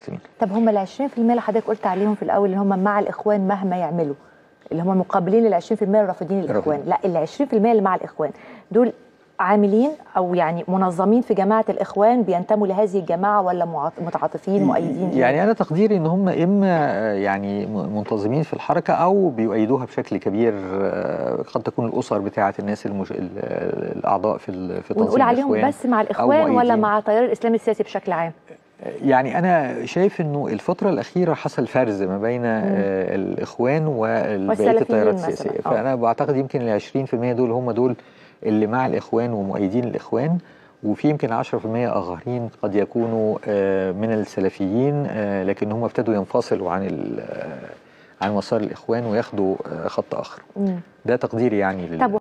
طب هم ال 20% اللي حضرتك قلت عليهم في الاول اللي هم مع الاخوان مهما يعملوا اللي هم مقابلين لل 20% الرافضين الاخوان لا ال 20% اللي مع الاخوان دول عاملين او يعني منظمين في جماعه الاخوان بينتموا لهذه الجماعه ولا معاط- متعاطفين مؤيدين ليها؟ يعني انا تقديري ان هم اما يعني منتظمين في الحركه او بيؤيدوها بشكل كبير آه، قد تكون الاسر بتاعه الناس المش... ال- الاعضاء في ال- في تنظيم ونقول عليهم الإخوان بس مع أو الاخوان ولا مؤيدين. مع التيار الاسلامي السياسي بشكل عام؟ يعني انا شايف انه الفتره الاخيره حصل فرز ما بين آه، الاخوان وبقيه والسلفيين التيارات مثلاً. السياسيه آه. فانا بعتقد يمكن ال 20% دول هم دول اللي مع الاخوان ومؤيدين الاخوان وفي يمكن 10% اخرين قد يكونوا آه، من السلفيين آه، لكن هم ابتدوا ينفصلوا عن ال- آه، عن مسار الاخوان وياخدوا آه، خط اخر مم. ده تقديري يعني لل... طب